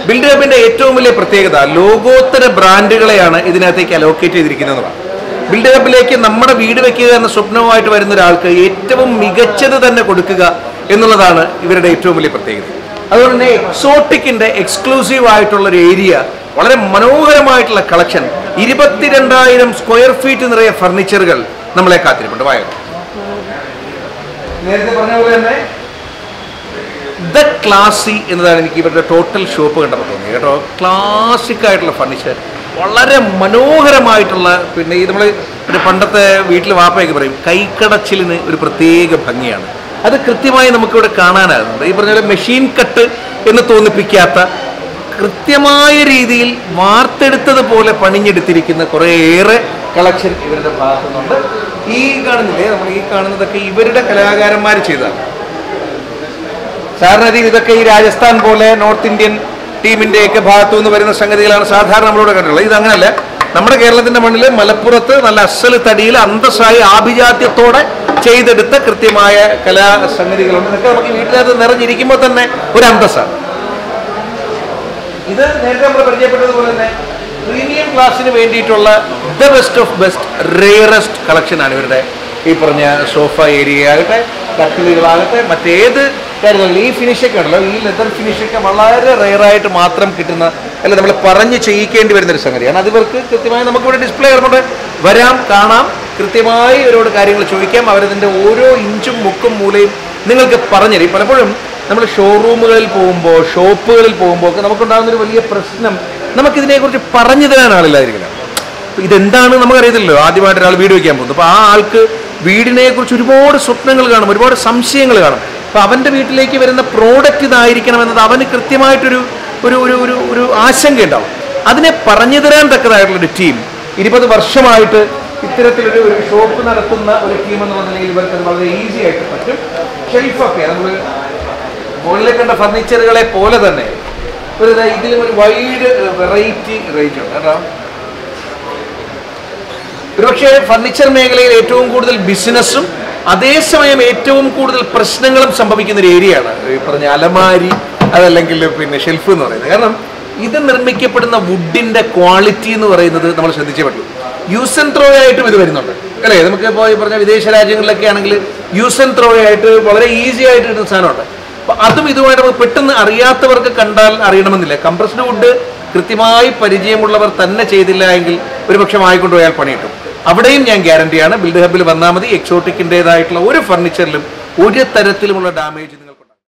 build ഹബിന്റെ ഏറ്റവും വലിയ പ്രത്യേകത ലോകോത്തര ബ്രാൻഡുകളെയാണ് ഇതിനകത്തേക്ക് അലോക്കേറ്റ് ചെയ്തിരിക്കുന്നതാണ് ബിൽഡ് ഹബിലേക്ക് നമ്മുടെ വീട് വെക്കുക എന്ന സ്വപ്നവുമായിട്ട് വരുന്ന ഒരാൾക്ക് ഏറ്റവും മികച്ചത് തന്നെ കൊടുക്കുക എന്നുള്ളതാണ് ഇവരുടെ ഏറ്റവും വലിയ പ്രത്യേകത അതുകൊണ്ട് തന്നെ എക്സോട്ടിക്കിന്റെ എക്സ്ക്ലൂസീവ് ആയിട്ടുള്ള ഒരു ഏരിയ വളരെ മനോഹരമായിട്ടുള്ള കളക്ഷൻ ഇരുപത്തിരണ്ടായിരം സ്ക്വയർ ഫീറ്റ് നിറയെ ഫർണിച്ചറുകൾ നമ്മളെ കാത്തിരിപ്പുണ്ട് വായോ നേരത്തെ പറഞ്ഞ പോലെ തന്നെ ദ ക്ലാസി എന്നതാണ് എനിക്ക് ഇവരുടെ ടോട്ടൽ ഷോപ്പ് കണ്ടപ്പോൾ തോന്നിയത് കേട്ടോ ക്ലാസിക് ആയിട്ടുള്ള ഫർണിച്ചർ വളരെ മനോഹരമായിട്ടുള്ള പിന്നെ ഈ നമ്മൾ പിന്നെ പണ്ടത്തെ വീട്ടിൽ വാപ്പയൊക്കെ പറയും കൈക്കടച്ചിലിന് ഒരു പ്രത്യേക ഭംഗിയാണ് അത് കൃത്യമായി നമുക്കിവിടെ കാണാനാകുന്നുണ്ട് ഈ പറഞ്ഞ പോലെ മെഷീൻ കട്ട് എന്ന് തോന്നിപ്പിക്കാത്ത കൃത്യമായ രീതിയിൽ വാർത്തെടുത്തതുപോലെ പണിഞ്ഞെടുത്തിരിക്കുന്ന കുറേയേറെ കളക്ഷൻ ഇവരുടെ ഭാഗത്തു നിന്നുണ്ട് ഈ കാണുന്നില്ലേ നമ്മൾ ഈ കാണുന്നതൊക്കെ ഇവരുടെ കലാകാരന്മാർ ചെയ്തതാണ് സാധാരണ രീതിയിൽ ഇതൊക്കെ ഈ രാജസ്ഥാൻ പോലെ നോർത്ത് ഇന്ത്യൻ ടീമിന്റെ ഒക്കെ ഭാഗത്തു നിന്ന് വരുന്ന സംഗതികളാണ് സാധാരണ നമ്മളിവിടെ കണ്ടിട്ടുള്ളത് ഇത് അങ്ങനല്ല നമ്മുടെ കേരളത്തിന്റെ മണ്ണിൽ മലപ്പുറത്ത് നല്ല അസൽ തടിയിൽ അന്തസ്സായി ആഭിജാത്യത്തോടെ ചെയ്തെടുത്ത കൃത്യമായ കലാ സംഗതികളുണ്ട് ഇതൊക്കെ നമുക്ക് വീട്ടിനകത്ത് നിറഞ്ഞിരിക്കുമ്പോൾ തന്നെ ഒരു അന്തസ്സാണ് ഇത് നേരത്തെ നമ്മൾ പരിചയപ്പെട്ടതുപോലെ തന്നെ പ്രീമിയം ക്ലാസ്സിന് വേണ്ടിയിട്ടുള്ള the best of best rarest കളക്ഷനാണ് ഇവരുടെ ഈ പറഞ്ഞ സോഫ ഏരിയ ആകട്ടെ കട്ടിലുകളാകട്ടെ മറ്റേത് കാര്യങ്ങളും ഈ ഫിനിഷൊക്കെ ഉണ്ടല്ലോ ഈ ലെതർ ഫിനിഷൊക്കെ വളരെ റെയറായിട്ട് മാത്രം കിട്ടുന്ന അല്ല നമ്മൾ പറഞ്ഞ് ചെയ്യിക്കേണ്ടി വരുന്ന ഒരു സംഗതിയാണ് അത് ഇവർക്ക് കൃത്യമായി നമുക്കിവിടെ ഡിസ്പ്ലേ കൊണ്ട് വരാം കാണാം കൃത്യമായി ഇവരോട് കാര്യങ്ങൾ ചോദിക്കാം അവരതിൻ്റെ ഓരോ ഇഞ്ചും മുക്കും മൂലയും നിങ്ങൾക്ക് പറഞ്ഞുതരും പലപ്പോഴും നമ്മൾ ഷോറൂമുകളിൽ പോകുമ്പോൾ ഷോപ്പുകളിൽ പോകുമ്പോൾ ഒക്കെ നമുക്കുണ്ടാകുന്ന ഒരു വലിയ പ്രശ്നം നമുക്കിതിനെക്കുറിച്ച് പറഞ്ഞു തരാൻ ആളില്ലായിരിക്കില്ല ഇതെന്താണ് നമുക്കറിയത്തില്ലല്ലോ ആദ്യമായിട്ട് ഒരാൾ വീട് വയ്ക്കാൻ പോകുന്നു അപ്പോൾ ആ ആൾക്ക് വീടിനെ കുറിച്ച് ഒരുപാട് സ്വപ്നങ്ങൾ കാണും ഒരുപാട് സംശയങ്ങൾ കാണും അപ്പോൾ അവൻ്റെ വീട്ടിലേക്ക് വരുന്ന പ്രോഡക്റ്റ് ഇതായിരിക്കണം എന്നത് അവന് കൃത്യമായിട്ടൊരു ഒരു ഒരു ഒരു ഒരു ആശങ്കയുണ്ടാവും അതിനെ പറഞ്ഞു തരാൻ തക്കതായിട്ടുള്ളൊരു ടീം ഇരുപത് വർഷമായിട്ട് ഇത്തരത്തിലൊരു ഒരു ഷോപ്പ് നടത്തുന്ന ഒരു ടീം എന്നുള്ള നിലയിൽ ഇവർക്ക് അത് വളരെ ഈസി ആയിട്ട് പറ്റും ഷെൽഫൊക്കെ നമ്മൾ മുകളിൽ കണ്ട ഫർണിച്ചറുകളെ പോലെ തന്നെ ഒരു ദാ ഇതിലും ഒരു വൈഡ് വെറൈറ്റി റേഞ്ച് ഉണ്ട് കേട്ടോ ഒരുപക്ഷെ ഫർണിച്ചർ മേഖലയിൽ ഏറ്റവും കൂടുതൽ ബിസിനസ്സും അതേസമയം ഏറ്റവും കൂടുതൽ പ്രശ്നങ്ങളും സംഭവിക്കുന്ന ഒരു ഏരിയയാണ് ഈ പറഞ്ഞ അലമാരി അതല്ലെങ്കിൽ പിന്നെ ഷെൽഫ് എന്ന് പറയുന്നത് കാരണം ഇത് നിർമ്മിക്കപ്പെടുന്ന വുഡിന്റെ ക്വാളിറ്റി എന്ന് പറയുന്നത് നമ്മൾ ശ്രദ്ധിച്ചേ പറ്റൂ യൂസ് ആൻഡ് ത്രോ ആയിട്ടും ഇത് വരുന്നുണ്ട് അല്ലേ നമുക്ക് ഇപ്പോൾ ഈ പറഞ്ഞ വിദേശ രാജ്യങ്ങളിലൊക്കെ ആണെങ്കിൽ യൂസ് ആൻഡ് ത്രോ ആയിട്ട് വളരെ ഈസി ആയിട്ട് കിട്ടുന്ന സാധനമുണ്ട് അപ്പൊ അതും ഇതുമായിട്ട് നമുക്ക് പെട്ടെന്ന് അറിയാത്തവർക്ക് കണ്ടാൽ അറിയണമെന്നില്ല കംപ്രസ്ഡ് വുഡ് കൃത്യമായി പരിചയമുള്ളവർ തന്നെ ചെയ്തില്ല എങ്കിൽ ഒരുപക്ഷെ വാങ്ങിക്കൊണ്ട് പോയാൽ പണി കിട്ടും അവിടെയും ഞാൻ ഗ്യാരണ്ടിയാണ് ബിൽഡ് ഹബിൽ വന്നാൽ മതി എക്സോട്ടിക്കിൻ്റെതായിട്ടുള്ള ഒരു ഫർണിച്ചറിലും ഒരു തരത്തിലുമുള്ള ഡാമേജ് നിങ്ങൾക്കുണ്ടാകും